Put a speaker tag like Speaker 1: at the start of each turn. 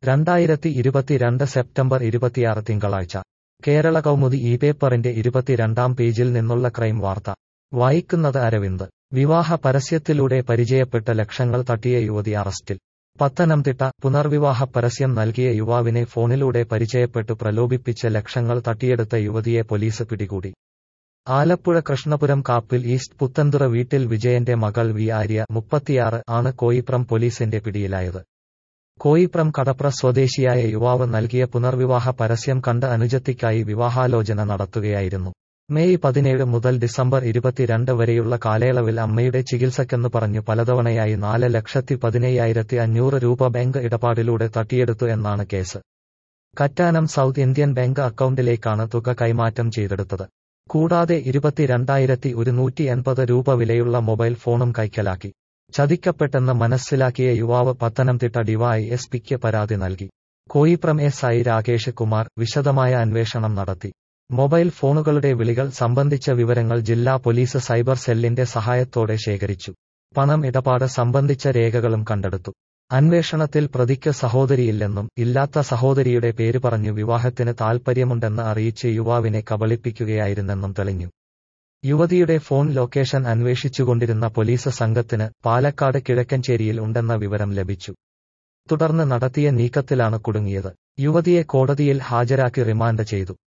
Speaker 1: രണ്ടായിരത്തി ഇരുപത്തിരണ്ട് സെപ്റ്റംബർ ഇരുപത്തിയാറ് തിങ്കളാഴ്ച കേരള കൗമുദി ഈ പേപ്പറിന്റെ ഇരുപത്തിരണ്ടാം പേജിൽ നിന്നുള്ള ക്രൈം വാർത്ത വായിക്കുന്നത് അരവിന്ദ് വിവാഹ പരസ്യത്തിലൂടെ പരിചയപ്പെട്ട ലക്ഷങ്ങൾ തട്ടിയ യുവതി അറസ്റ്റിൽ പത്തനംതിട്ട പുനർവിവാഹ പരസ്യം നൽകിയ യുവാവിനെ ഫോണിലൂടെ പരിചയപ്പെട്ടു പ്രലോഭിപ്പിച്ച് ലക്ഷങ്ങൾ തട്ടിയെടുത്ത യുവതിയെ പോലീസ് പിടികൂടി ആലപ്പുഴ കൃഷ്ണപുരം കാപ്പിൽ ഈസ്റ്റ് പുത്തന്തുറ വീട്ടിൽ വിജയന്റെ മകൾ വി ആര്യ മുപ്പത്തിയാറ് ആണ് കോയിപ്രം പോലീസിന്റെ പിടിയിലായത് കോയിപ്രം കടപ്ര സ്വദേശിയായ യുവാവ് നൽകിയ പുനർവിവാഹ പരസ്യം കണ്ട് അനുജത്തിക്കായി വിവാഹാലോചന നടത്തുകയായിരുന്നു മെയ് പതിനേഴ് മുതൽ ഡിസംബർ ഇരുപത്തിരണ്ട് വരെയുള്ള കാലയളവിൽ അമ്മയുടെ ചികിത്സക്കെന്ന് പറഞ്ഞു പലതവണയായി നാല് ലക്ഷത്തി പതിനയ്യായിരത്തി അഞ്ഞൂറ് രൂപ ബാങ്ക് ഇടപാടിലൂടെ തട്ടിയെടുത്തു എന്നാണ് case Kattanam South Indian Bank അക്കൗണ്ടിലേക്കാണ് തുക കൈമാറ്റം ചെയ്തെടുത്തത് കൂടാതെ ഇരുപത്തിരണ്ടായിരത്തി ഒരുന്നൂറ്റി എൺപത് രൂപ വിലയുള്ള മൊബൈൽ ഫോണും കൈക്കലാക്കി ചതിക്കപ്പെട്ടെന്ന് മനസ്സിലാക്കിയ യുവാവ് പത്തനംതിട്ട ഡിവൈ എസ് പിക്ക് പരാതി നൽകി കോയിപ്രം എസ് ഐ രാകേഷ് കുമാർ വിശദമായ അന്വേഷണം നടത്തി മൊബൈൽ ഫോണുകളുടെ വിളികൾ സംബന്ധിച്ച വിവരങ്ങൾ ജില്ലാ പോലീസ് സൈബർ സെല്ലിന്റെ സഹായത്തോടെ ശേഖരിച്ചു പണം ഇടപാട് സംബന്ധിച്ച രേഖകളും കണ്ടെടുത്തു അന്വേഷണത്തിൽ പ്രതിക്ക് സഹോദരിയില്ലെന്നും ഇല്ലാത്ത സഹോദരിയുടെ പേര് പറഞ്ഞു വിവാഹത്തിന് താൽപ്പര്യമുണ്ടെന്ന് അറിയിച്ച് യുവാവിനെ കബളിപ്പിക്കുകയായിരുന്നെന്നും തെളിഞ്ഞു യുവതിയുടെ ഫോൺ ലൊക്കേഷൻ അന്വേഷിച്ചുകൊണ്ടിരുന്ന പോലീസ് സംഘത്തിന് പാലക്കാട് കിഴക്കഞ്ചേരിയിൽ ഉണ്ടെന്ന വിവരം ലഭിച്ചു തുടർന്ന് നടത്തിയ നീക്കത്തിലാണ് കുടുങ്ങിയത് യുവതിയെ കോടതിയിൽ ഹാജരാക്കി റിമാൻഡ് ചെയ്തു